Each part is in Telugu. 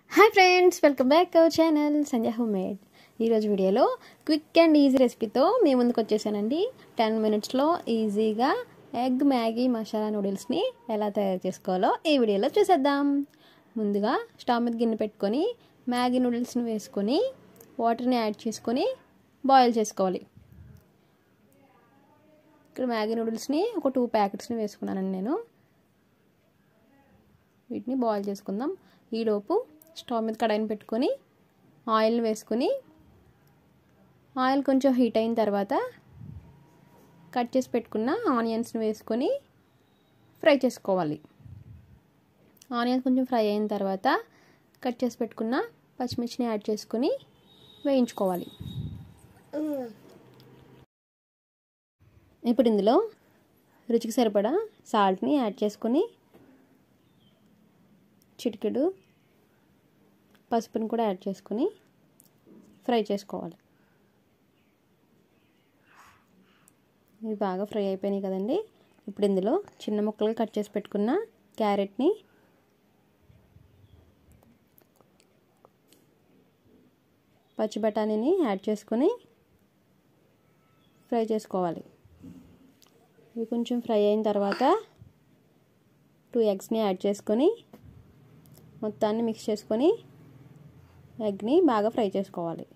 hi friends welcome back our channel Sanjay home made ఈరోజు వీడియోలో క్విక్ అండ్ ఈజీ రెసిపీతో మీ ముందుకు వచ్చేసానండి టెన్ మినిట్స్లో ఈజీగా ఎగ్ మ్యాగీ మసాలా నూడిల్స్ని ఎలా తయారు చేసుకోవాలో ఈ వీడియోలో చూసేద్దాం ముందుగా స్టవ్ మీద గిన్నె పెట్టుకొని మ్యాగీ నూడిల్స్ని వేసుకొని వాటర్ని యాడ్ చేసుకొని బాయిల్ చేసుకోవాలి ఇక్కడ మ్యాగీ నూడిల్స్ని ఒక టూ ప్యాకెట్స్ని వేసుకున్నానండి నేను వీటిని బాయిల్ చేసుకుందాం ఈలోపు స్టవ్ మీద కడాయిని పెట్టుకొని ఆయిల్ వేసుకొని ఆయిల్ కొంచెం హీట్ అయిన తర్వాత కట్ చేసి పెట్టుకున్న ఆనియన్స్ని వేసుకొని ఫ్రై చేసుకోవాలి ఆనియన్స్ కొంచెం ఫ్రై అయిన తర్వాత కట్ చేసి పెట్టుకున్న పచ్చిమిర్చిని యాడ్ చేసుకొని వేయించుకోవాలి ఇప్పుడు ఇందులో రుచికి సరిపడా సాల్ట్ని యాడ్ చేసుకొని చిటికెడు పసుపుని కూడా యాడ్ చేసుకొని ఫ్రై చేసుకోవాలి ఇవి బాగా ఫ్రై అయిపోయినాయి కదండి ఇప్పుడు ఇందులో చిన్న ముక్కలుగా కట్ చేసి పెట్టుకున్న క్యారెట్ని పచ్చి బఠానీని యాడ్ చేసుకొని ఫ్రై చేసుకోవాలి ఇవి కొంచెం ఫ్రై అయిన తర్వాత టూ ఎగ్స్ని యాడ్ చేసుకొని మొత్తాన్ని మిక్స్ చేసుకొని ఎగ్ని బాగా ఫ్రై చేసుకోవాలి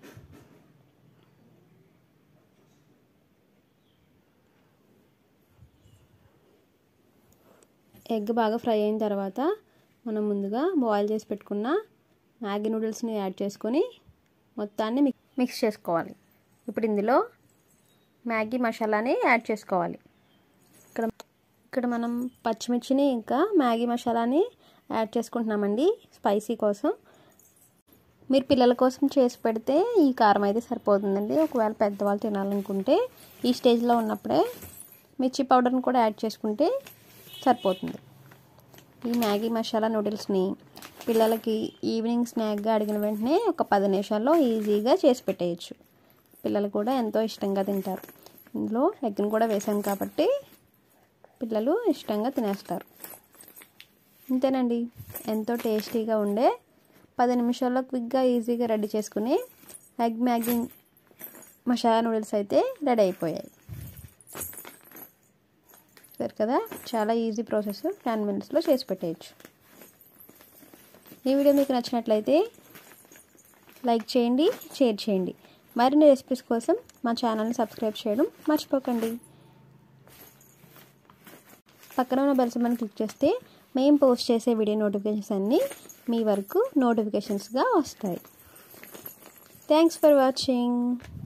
ఎగ్ బాగా ఫ్రై అయిన తర్వాత మనం ముందుగా బాయిల్ చేసి పెట్టుకున్న మ్యాగీ నూడిల్స్ని యాడ్ చేసుకొని మొత్తాన్ని మిక్స్ చేసుకోవాలి ఇప్పుడు ఇందులో మ్యాగీ మసాలాని యాడ్ చేసుకోవాలి ఇక్కడ ఇక్కడ మనం పచ్చిమిర్చిని ఇంకా మ్యాగీ మసాలాని యాడ్ చేసుకుంటున్నామండి స్పైసీ కోసం మీరు పిల్లల కోసం చేసి పెడితే ఈ కారం అయితే సరిపోతుందండి ఒకవేళ పెద్దవాళ్ళు తినాలనుకుంటే ఈ స్టేజ్లో ఉన్నప్పుడే మిర్చి పౌడర్ని కూడా యాడ్ చేసుకుంటే సరిపోతుంది ఈ మ్యాగీ మసాలా నూడిల్స్ని పిల్లలకి ఈవినింగ్ స్నాక్గా అడిగిన వెంటనే ఒక పది నిమిషాల్లో ఈజీగా చేసి పెట్టేయచ్చు పిల్లలు కూడా ఎంతో ఇష్టంగా తింటారు ఇందులో ఎగ్ని కూడా వేసాను కాబట్టి పిల్లలు ఇష్టంగా తినేస్తారు అంతేనండి ఎంతో టేస్టీగా ఉండే పది నిమిషాల్లో క్విక్గా ఈజీగా రెడీ చేసుకుని ఎగ్ మ్యాగీ మసాలా నూడిల్స్ అయితే రెడీ అయిపోయాయి సరే కదా చాలా ఈజీ ప్రాసెస్ టెన్ మినిట్స్లో చేసి పెట్టేయచ్చు ఈ వీడియో మీకు నచ్చినట్లయితే లైక్ చేయండి షేర్ చేయండి మరిన్ని రెసిపీస్ కోసం మా ఛానల్ని సబ్స్క్రైబ్ చేయడం మర్చిపోకండి పక్కన ఉన్న బెల్ సింబల్ని క్లిక్ చేస్తే మేము పోస్ట్ చేసే వీడియో నోటిఫికేషన్స్ అన్నీ మీ వరకు నోటిఫికేషన్స్గా వస్తాయి థ్యాంక్స్ ఫర్ వాచింగ్